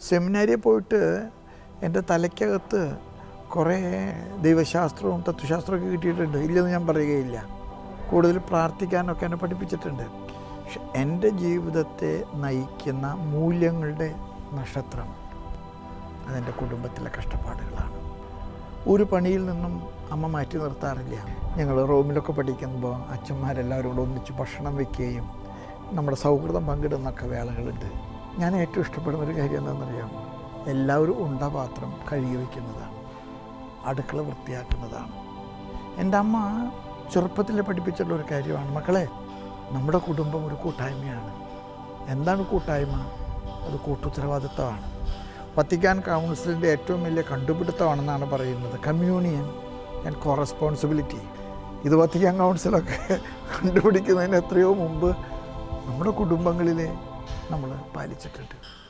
സെമിനാരിയിൽ പോയിട്ട് എൻ്റെ തലയ്ക്കകത്ത് കുറേ ദൈവശാസ്ത്രവും തത്വശാസ്ത്രമൊക്കെ കിട്ടിയിട്ടുണ്ട് ഇല്ലെന്ന് ഞാൻ പറയുകയില്ല കൂടുതൽ പ്രാർത്ഥിക്കാനൊക്കെ എന്നെ പഠിപ്പിച്ചിട്ടുണ്ട് പക്ഷെ എൻ്റെ ജീവിതത്തെ നയിക്കുന്ന മൂല്യങ്ങളുടെ നക്ഷത്രം അതെൻ്റെ കുടുംബത്തിലെ കഷ്ടപ്പാടുകളാണ് ഒരു പണിയിൽ നിന്നും അമ്മ മാറ്റി നിർത്താറില്ല ഞങ്ങൾ റൂമിലൊക്കെ പഠിക്കുമ്പോൾ അച്ഛന്മാരെല്ലാവരും കൂടെ ഒന്നിച്ച് ഭക്ഷണം വെക്കുകയും നമ്മുടെ സൗഹൃദം പങ്കിടുന്നൊക്കെ വേളകളുണ്ട് ഞാൻ ഏറ്റവും ഇഷ്ടപ്പെടുന്ന ഒരു കാര്യം എന്താണെന്നറിയാമോ എല്ലാവരും ഉണ്ട പാത്രം കഴുകി വയ്ക്കുന്നതാണ് അടുക്കള വൃത്തിയാക്കുന്നതാണ് എൻ്റെ അമ്മ ചെറുപ്പത്തിൽ പഠിപ്പിച്ചിട്ടുള്ള ഒരു കാര്യമാണ് മക്കളെ നമ്മുടെ കുടുംബം ഒരു കൂട്ടായ്മയാണ് എന്താണ് കൂട്ടായ്മ അത് കൂട്ടുത്തരവാദിത്തമാണ് വത്തിക്കാൻ കൗൺസിലിൻ്റെ ഏറ്റവും വലിയ കണ്ടുപിടുത്തമാണെന്നാണ് പറയുന്നത് കമ്മ്യൂണിയൻ ആൻഡ് കോറസ്പോൺസിബിലിറ്റി ഇത് വത്തിക്കാൻ കൗൺസിലൊക്കെ കണ്ടുപിടിക്കുന്നതിന് എത്രയോ മുമ്പ് നമ്മുടെ കുടുംബങ്ങളിലെ നമ്മൾ പാലിച്ചിട്ടുണ്ട്